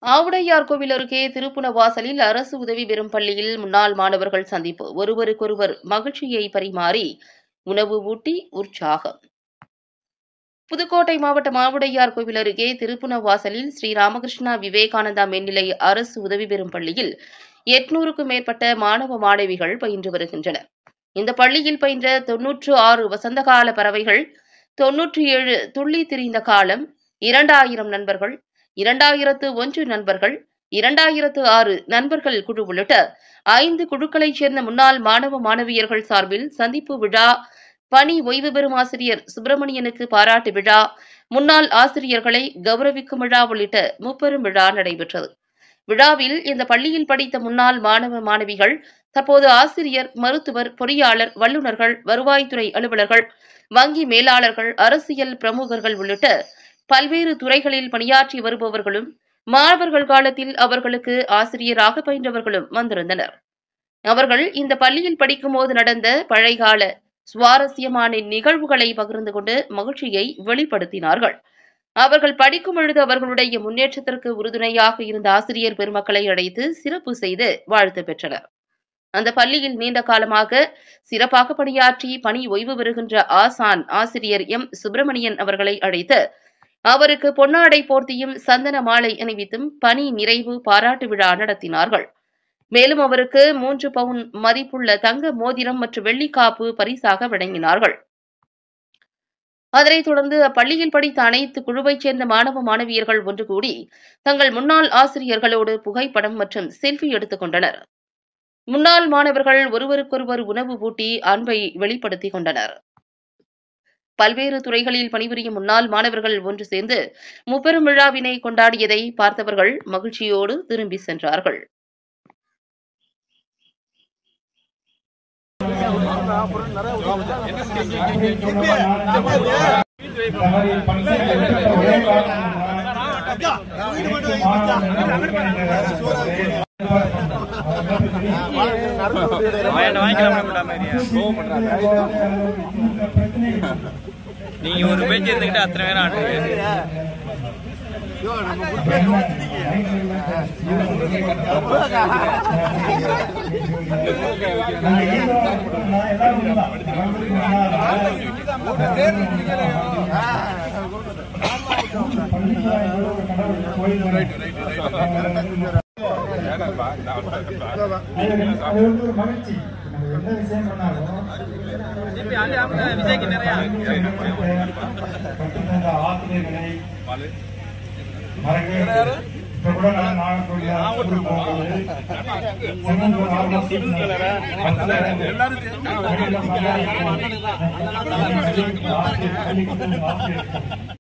ஆவுடையார் கோவில் அருகே திருப்புணவாசலில் அரசு உதவி பெறும் பள்ளியில் முன்னாள் மாணவர்கள் சந்திப்பு ஒருவருக்கொருவர் மகிழ்ச்சியை பரிமாறி உணவு ஊட்டி உற்சாகம் புதுக்கோட்டை மாவட்டம் ஆவுடையார் கோவில் அருகே திருப்புணவாசலில் ஸ்ரீ ராமகிருஷ்ணா விவேகானந்தா மேல்நிலை அரசு உதவி பெறும் பள்ளியில் எட்நூறுக்கும் மேற்பட்ட மாணவ மாணவிகள் பயின்று வருகின்றனர் இந்த பள்ளியில் பயின்ற தொன்னூற்று ஆறு வசந்தகால பறவைகள் தொன்னூற்றி ஏழு துள்ளி திரிந்த காலம் இரண்டாயிரம் நண்பர்கள் இரண்டாயிரத்து ஒன்று நண்பர்கள் இரண்டாயிரத்து ஆறு நண்பர்கள் குழு உள்ளிட்ட ஐந்து குழுக்களைச் சேர்ந்த முன்னாள் மாணவ மாணவியர்கள் சார்பில் சந்திப்பு விழா பணி ஓய்வு பெறும் ஆசிரியர் சுப்பிரமணியனுக்கு பாராட்டு விழா முன்னாள் ஆசிரியர்களை கௌரவிக்கும் விழா உள்ளிட்ட முப்பெரும் விழா நடைபெற்றது விழாவில் இந்த பள்ளியில் படித்த முன்னாள் மாணவ மாணவிகள் தற்போது ஆசிரியர் மருத்துவர் பொறியாளர் வல்லுநர்கள் வருவாய்த்துறை அலுவலர்கள் வங்கி மேலாளர்கள் அரசியல் பிரமுகர்கள் உள்ளிட்ட பல்வேறு துறைகளில் பணியாற்றி வருபவர்களும் மாணவர்கள் காலத்தில் அவர்களுக்கு ஆசிரியராக பயின்றவர்களும் வந்திருந்தனர் அவர்கள் இந்த பள்ளியில் படிக்கும்போது நடந்த பழைகால சுவாரஸ்யமான நிகழ்வுகளை பகிர்ந்து கொண்டு மகிழ்ச்சியை வெளிப்படுத்தினார்கள் அவர்கள் படிக்கும் பொழுது அவர்களுடைய முன்னேற்றத்திற்கு உறுதுணையாக இருந்த ஆசிரியர் பெருமக்களை அழைத்து சிறப்பு செய்து வாழ்த்து பெற்றனர் அந்த பள்ளியில் நீண்ட காலமாக சிறப்பாக பணியாற்றி பணி ஓய்வு பெறுகின்ற ஆசான் ஆசிரியர் எம் சுப்பிரமணியன் அவர்களை அழைத்து அவருக்கு பொன்னாடை போர்த்தியும் சந்தன மாலை அணிவித்தும் பணி நிறைவு பாராட்டு விழா நடத்தினார்கள் மேலும் அவருக்கு மூன்று பவுன் மதிப்புள்ள தங்க மோதிரம் மற்றும் வெள்ளிக்காப்பு பரிசாக வழங்கினார்கள் அதனைத் தொடர்ந்து அப்பள்ளியில் படித்த அனைத்து குழுவைச் சேர்ந்த மாணவ மாணவியர்கள் ஒன்று கூடி தங்கள் முன்னாள் ஆசிரியர்களோடு புகைப்படம் மற்றும் செல்ஃபி எடுத்துக் கொண்டனர் முன்னாள் மாணவர்கள் ஒருவருக்கொருவர் உணவு ஊட்டி அன்பை வெளிப்படுத்திக் கொண்டனர் பல்வேறு துறைகளில் பணிபுரியும் முன்னாள் மாணவர்கள் ஒன்று சேர்ந்து முப்பெரும் விழாவினை கொண்டாடியதை பார்த்தவர்கள் மகிழ்ச்சியோடு திரும்பி சென்றார்கள் நீங்க ஒரு பேச்சு இருந்துகிட்டு அத்தனை பேரும் ஆட்டுறீங்க அது வந்து ஒரு மகிழ்ச்சி நம்ம எந்த விஷயம் பண்ணாலும் விஜய்க்கு நிறைய கற்றுத்தந்த ஆசிரியர்களை மறக்கவே முடியாது. இப்ப கூட நான் நாகர்கோவில்ல ஸ்கூல் போகும்போது சின்னந்தூர் ஆர்வம் பஸ்ல வெளியில மரியாதை ஆசிரியர் பள்ளி கொடுத்த ஆசிரியர்